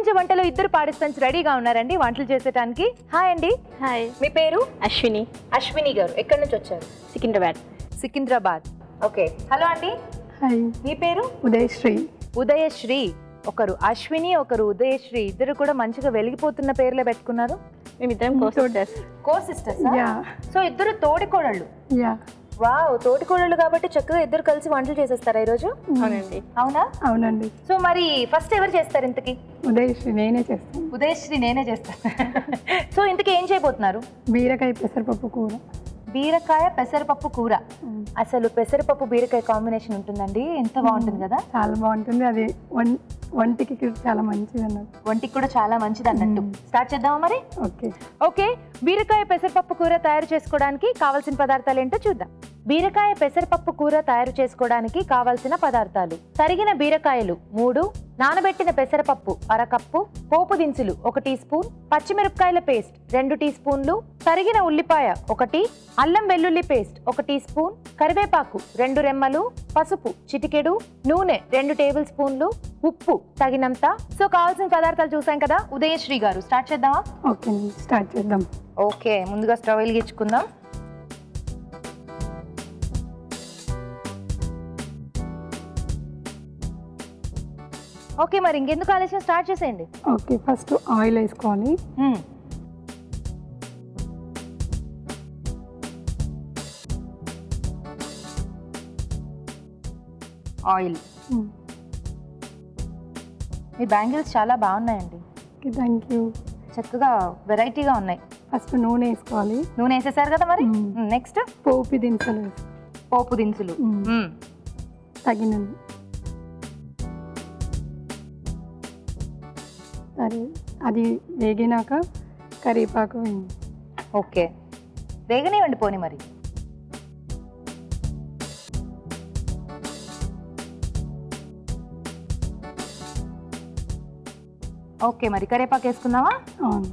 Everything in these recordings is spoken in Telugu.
ప్రపంచ వంటలో ఇద్దరు పార్టిసిపెంట్స్ రెడీగా ఉన్నారండి వంటలు చేసేటానికి హాయ్ అండి హాయ్ మీ పేరు అశ్విని అశ్విని గారు ఎక్కడి నుంచి వచ్చారు సికింద్రాబాద్ సికింద్రాబాద్ ఓకే హలో అండి హాయ్ మీ పేరు ఉదయశ్రీ ఉదయశ్రీ ఒకరు అశ్విని ఒకరు ఉదయశ్రీ ఇద్దరు కూడా మంచిగా వెలిగిపోతున్న పేర్లే పెట్టుకున్నారు మేమిద్దరం కోసోడర్స్ కో సిస్టర్స్ యా సో ఇద్దరు తోడికోడళ్ళు యా వావ్ తోటికోడళ్ళు కాబట్టి చక్కగా ఇద్దరు కలిసి వంటలు చేసేస్తారా ఈరోజు అవునండి అవునా అవునండి సో మరి ఫస్ట్ ఎవరు చేస్తారు ఇంతకి ఉదయశ్రీ నేనే చేస్తాను ఉదయశ్రీ నేనే చేస్తాను సో ఇంతకి ఏం చేయబోతున్నారు బీరకాయ పెసరపప్పు కూర బీరకాయ పెసరపప్పు కూర అసలు పెసరపప్పు బీరకాయ కాంబినేషన్ ఉంటుందండి ఎంత బాగుంటుంది కదా చాలా బాగుంటుంది అది వన్ వంటికి చాలా మంచిది అన్నట్టు ఒంటికి కూడా చాలా మంచిది అన్నట్టు స్టార్ట్ చేద్దామా మరి ఓకే ఓకే బీరకాయ పెసరపప్పు కూర తయారు చేసుకోవడానికి కావాల్సిన పదార్థాలు ఏంటో చూద్దాం బీరకాయ పెసరపప్పు కూర తయారు చేసుకోవడానికి కావాల్సిన పదార్థాలు తరిగిన బీరకాయలు మూడు నానబెట్టిన పెసరపప్పు అరకప్పు పోపు దినుసులు ఒక టీ స్పూన్ పచ్చిమిరపకాయల పేస్ట్ రెండు టీ స్పూన్లు తరిగిన ఉల్లిపాయ ఒకటి అల్లం వెల్లుల్లి పేస్ట్ ఒక టీ స్పూన్ కరివేపాకు రెండు రెమ్మలు పసుపు చిటికెడు నూనె రెండు టేబుల్ స్పూన్లు ఉప్పు తగినంత సో కావాల్సిన పదార్థాలు చూసాం కదా ఉదయశ్రీ గారు స్టార్ట్ చేద్దామా ఓకే అండి స్టార్ట్ చేద్దాం ఓకే ముందుగా స్టవ్ వెలిగించుకుందాం ఓకే మరి ఇంకెందుకు ఆలస్యం స్టార్ట్ చేసేయండి ఓకే ఫస్ట్ ఆయిల్ వేసుకోవాలి ఆయిల్ మీ బ్యాంగిల్స్ చాలా బాగున్నాయండి ఓకే థ్యాంక్ యూ చక్కగా వెరైటీగా ఉన్నాయి ఫస్ట్ నూనె వేసుకోవాలి నూనె వేసేసారు కదా మరి మ్మ్. నెక్స్ట్ పోపు దినుసులు వేసుకో పోపు దినుసులు మ్మ్. మ్మ్. తగినది సరే అది వేగినాక కరివేపాకు వేయండి ఓకే వేగనివ్వండి పోని మరి ఓకే మరి కరేపాకు వేసుకుందామా అవును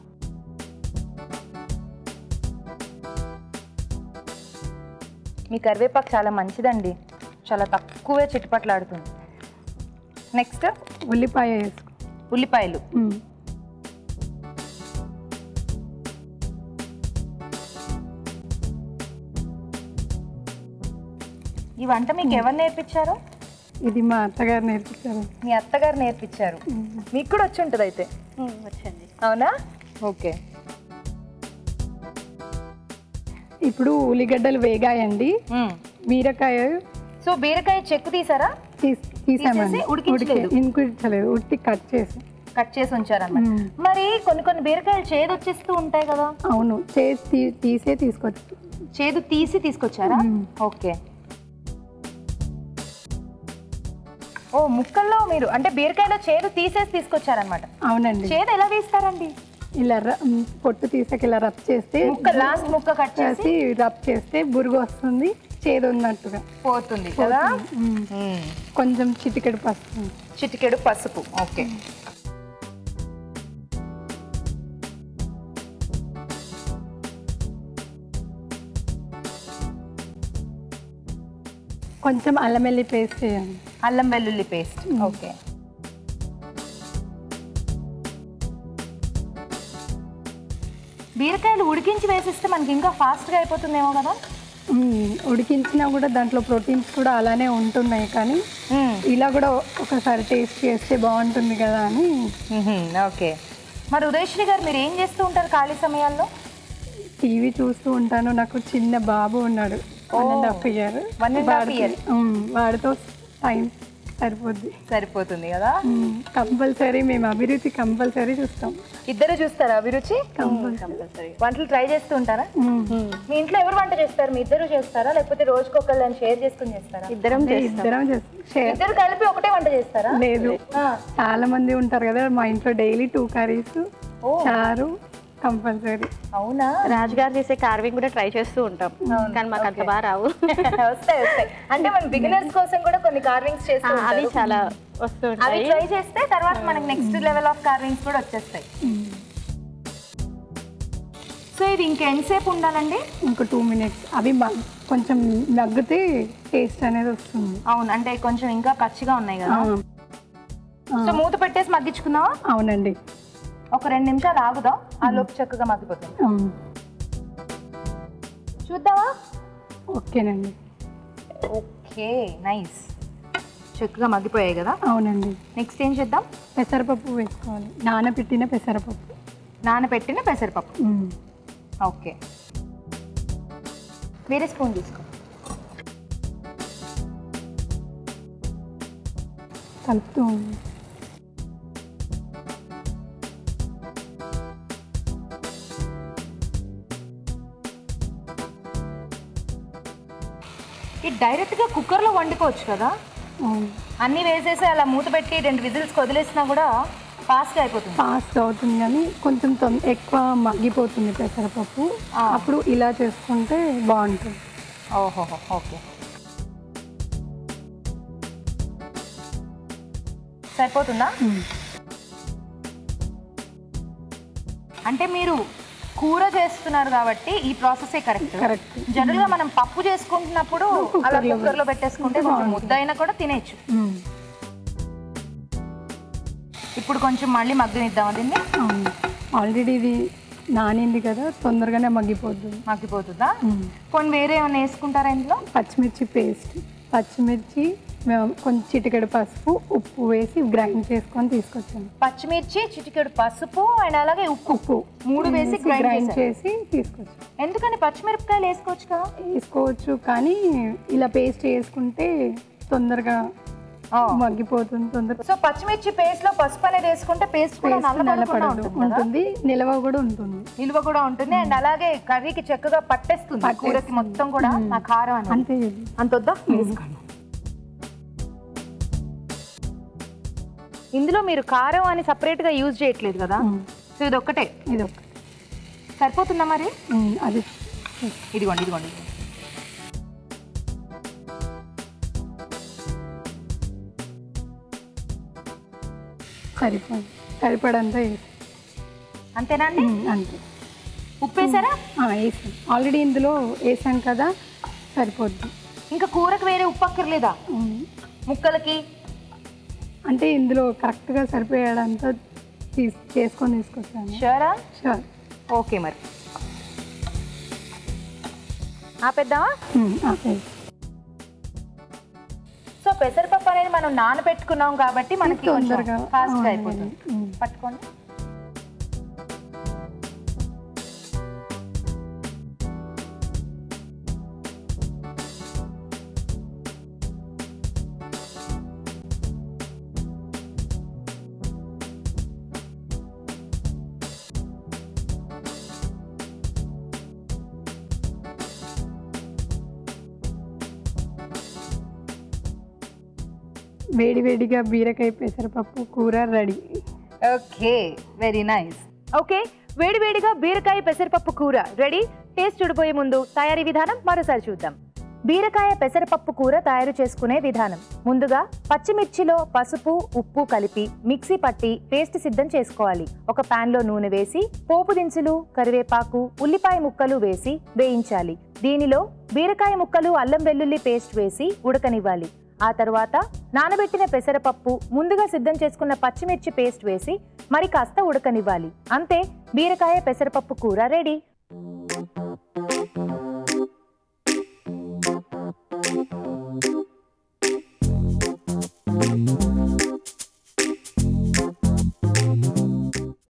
మీ కరివేపాకు చాలా మంచిదండి చాలా తక్కువే చిట్టుపట్లాడుతుంది నెక్స్ట్ ఉల్లిపాయ వేసుకో ఉల్లిపాయలు మ్మ్. ఈ వంట మీకు ఎవరు నేర్పించారు ఇది మా అత్తగారు నేర్పించారు మీ అత్తగారు నేర్పించారు మీకు కూడా వచ్చి ఉంటుంది అయితే వచ్చండి అవునా ఓకే ఇప్పుడు ఉల్లిగడ్డలు వేగాయండి బీరకాయ సో బీరకాయ చెక్కు తీసారా తీస్- తీసామండి తీసేసి ఉడికించలేదు? ఉడికి- ఉడికించలేదు ఉట్టి కట్ చేసి కట్ చేసి ఉంచారన్నమాట మ్మ్. మరి కొన్ని కొన్ని బీరకాయలు చేదు వచ్చేస్తూ ఉంటాయి కదా అవును చేసి తీ- తీసే తీసుకొచ్చి చేదు తీసి తీసుకొచ్చారా మ్మ్. ఓకే ఓ ముక్కల్లో మీరు అంటే బీరకాయలో చేదు తీసేసి తీసుకొచ్చారనమాట అవునండి చేదు ఎలా తీస్తారండి ఇలా ర- మ్, పొట్టు తీసాక ఇలా రబ్ చేస్తే ముక్క లాస్ట్ ముక్క కట్ చేసి చేసి రబ్ చేస్తే బురుగు వస్తుంది చేదు ఉన్నట్టుగా పోతుంది కదా మ్. మ్మ్. కొంచెం చిటికెడు పసుపు చిటికెడు పసుపు ఓకే కొంచెం అల్లం వెల్లి పేస్ట్ చేయండి అల్లం వెల్లుల్లి పేస్ట్ ఓకే బీరకాయలు ఉడికించి వేసిస్తే మనకి ఇంకా ఫాస్ట్గా అయిపోతుందేమో కదా మ్, ఉడికించినా కూడా దాంట్లో ప్రోటీన్స్ కూడా అలానే ఉంటున్నాయి కానీ ఇలా కూడా ఒకసారి టేస్ట్ చేస్తే బాగుంటుంది కదా అని ఓకే మరి ఉదయశ్రీ గారు మీరు ఏం చేస్తూ ఉంటారు ఖాళీ సమయాల్లో టీవీ చూస్తూ ఉంటాను నాకు చిన్న బాబు ఉన్నాడు one and half year One and half year. వాడితో టైం సరిపోద్ది సరిపోతుంది కదా కంపల్సరీ మేము అభిరుచి కంపల్సరీ చూస్తాం ఇద్దరు చూస్తారా అభిరుచి కంపల్సరీ వంటలు ట్రై చేస్తూ ఉంటారా మ్మ్. మీ ఇంట్లో ఎవరు వంట చేస్తారు మీ ఇద్దరు చేస్తారా లేకపోతే రోజుకొకళ్ళని షేర్ చేసుకుని చేస్తారా ఇద్దరం అంటే చేస్తాం ఇద్దరం చేస్తాం షేర్ ఇద్దరు కలిపి ఒకటే వంట చేస్తారా లేదు ఆ. చాలా మంది ఉంటారు కదా మా ఇంట్లో డైలీ టూ కర్రీస్ ఓ. చారు కంపల్సరీ అవునా రాజు గారు చేసే కార్వింగ్ కూడా ట్రై చేస్తూ ఉంటాం కానీ మాకు అంత బాగా రావు వస్తాయి వస్తాయి అంటే మన బిగినర్స్ కోసం కూడా కొన్ని కార్వింగ్స్ చేస్తూ ఆ, అవి ఉంటారు చాలా వస్తూ అవి ఉంటాయి ట్రై చేస్తే తర్వాత మనకి నెక్స్ట్ లెవెల్ ఆఫ్ కార్వింగ్స్ కూడా వచ్చేస్తాయి సో ఇది ఇంకెంతసేపు ఉండాలండి ఇంకో టూ మినిట్స్ అవి మగ్- కొంచెం మగ్గితే టేస్ట్ అనేది వస్తుంది అవును అంటే కొంచెం ఇంకా పచ్చిగా ఉన్నాయి కదా ఆ. సో మూత పెట్టేసి మగ్గించుకున్నావా అవునండి ఒక రెండు నిమిషాలు ఆగుదాం ఆ లోపు చక్కగా మగ్గిపోతుంది ఉమ్, చూద్దామా ఓకేనండి ఓకే నైస్ చక్కగా మగ్గిపోయాయి కదా అవునండి నెక్స్ట్ ఏం చేద్దాం పెసరపప్పు వేసుకోవాలి నానబెట్టిన పెసరపప్పు నానబెట్టిన పెసరపప్పు ఉమ్, ఓకే వేరే స్పూన్ తీసుకో కలుపుతూ ఉండి. ఇది డైరెక్ట్గా కుక్కర్లో వండుకోవచ్చు కదా అవును అన్నీ వేసేసి అలా మూత పెట్టి రెండు విజిల్స్ వదిలేసినా కూడా ఫాస్ట్గా అయిపోతుంది ఫాస్ట్ అవుతుంది కానీ కొంచెం తొం- ఎక్కువ మగ్గిపోతుంది పెసరపప్పు ఆ. అప్పుడు ఇలా చేసుకుంటే బాగుంటుంది ఓహోహో ఓకే సరిపోతుందా ఉమ్, అంటే మీరు కూర చేస్తున్నారు కాబట్టి ఈ ప్రాసెసే కరెక్ట్ కరెక్ట్ జనరల్ గా మనం పప్పు చేసుకుంటున్నప్పుడు అలా కుక్కర్లో కుక్కర్ లో పెట్టేసుకుంటే కొంచెం ముద్ద అయినా కూడా తినేయచ్చు ఉమ్, ఇప్పుడు కొంచెం మళ్ళీ మగ్గనిద్దాం దీన్ని అవును ఆల్రెడీ ఇది నానింది కదా తొందరగానే మగ్గిపోతుంది మగ్గిపోతుందా ఉమ్. కొన్ని వేరే ఏమైనా వేసుకుంటారా ఇందులో పచ్చిమిర్చి పేస్ట్ పచ్చిమిర్చి మేము కొంచెం చిటికెడు పసుపు ఉప్పు వేసి గ్రైండ్ చేసుకొని తీసుకొచ్చాను పచ్చిమిర్చి చిటికెడు పసుపు అండ్ అలాగే ఉప్పు ఉప్పు మూడు వేసి గ్రైండ్ గ్రైండ్ చేశారు. చేసి తీసుకొచ్చాను ఎందుకని పచ్చిమిరపకాయలు వేసుకోవచ్చు కదా వేసుకోవచ్చు కానీ ఇలా పేస్ట్ వేసుకుంటే తొందరగా మగ్గిపోతుంది తొందరగా సో పచ్చిమిర్చి పేస్ట్ లో పసుపు అనేది వేసుకుంటే పేస్ట్ కూడా పేస్ట్ నల్లపడకుండా నల్లపడదు ఉంటుంది కదా? ఉంటుంది నిల్వ కూడా ఉంటుంది నిల్వ కూడా ఉంటుంది అండ్ అలాగే కర్రీకి చక్కగా పట్టేస్తుంది పట్టేస్తుంది. కూరకి మొత్తం కూడా ఆ కారం అనేది అంతే ఇది. అంత వద్దా వేసుకోండి ఇందులో మీరు కారం అని సపరేట్ గా యూజ్ చేయట్లేదు కదా ఉమ్, సో ఇది ఒక్కటే ఇది ఒకటి సరిపోతుందా మరి ఉమ్, అది ఇదిగోండి ఇదిగోండి ఇదిగోండి. సరిపోయింది సరిపడంత వేసి అంతేనా అండి ఉమ్, అంతే ఉప్పు వేసారా ఆ, వేసాను ఆల్రెడీ ఇందులో వేసాను కదా సరిపోద్ది ఇంకా కూరకు వేరే ఉప్పు అక్కర్లేదా ఉమ్, ముక్కలకి అంటే ఇందులో కరెక్ట్గా సరిపోయేదంతా తీసి చేసుకొని తీసుకొచ్చాను షూరా షూర్ ఓకే మరి ఆపేద్దామా ఉమ్, ఓకే సో పెసరపప్పు అనేది మనం నానబెట్టుకున్నాం కాబట్టి మనకి తొందరగా ఫాస్ట్ అవునండి. అయిపోతుంది ఉమ్. పట్టుకోండి వేడి వేడిగా బీరకాయ పెసరపప్పు కూర ready okay very nice okay వేడివేడిగా బీరకాయ పెసరపప్పు కూర రెడీ టేస్ట్ చూడబోయే ముందు తయారీ విధానం మరోసారి చూద్దాం బీరకాయ పెసరపప్పు కూర తయారు చేసుకునే విధానం ముందుగా పచ్చిమిర్చిలో పసుపు ఉప్పు కలిపి మిక్సీ పట్టి పేస్ట్ సిద్ధం చేసుకోవాలి ఒక పాన్ లో నూనె వేసి పోపు దినుసులు కరివేపాకు ఉల్లిపాయ ముక్కలు వేసి వేయించాలి దీనిలో బీరకాయ ముక్కలు అల్లం వెల్లుల్లి పేస్ట్ వేసి ఉడకనివ్వాలి ఆ తర్వాత నానబెట్టిన పెసరపప్పు ముందుగా సిద్ధం చేసుకున్న పచ్చిమిర్చి పేస్ట్ వేసి మరి కాస్త ఉడకనివ్వాలి అంతే బీరకాయ పెసరపప్పు కూర రెడీ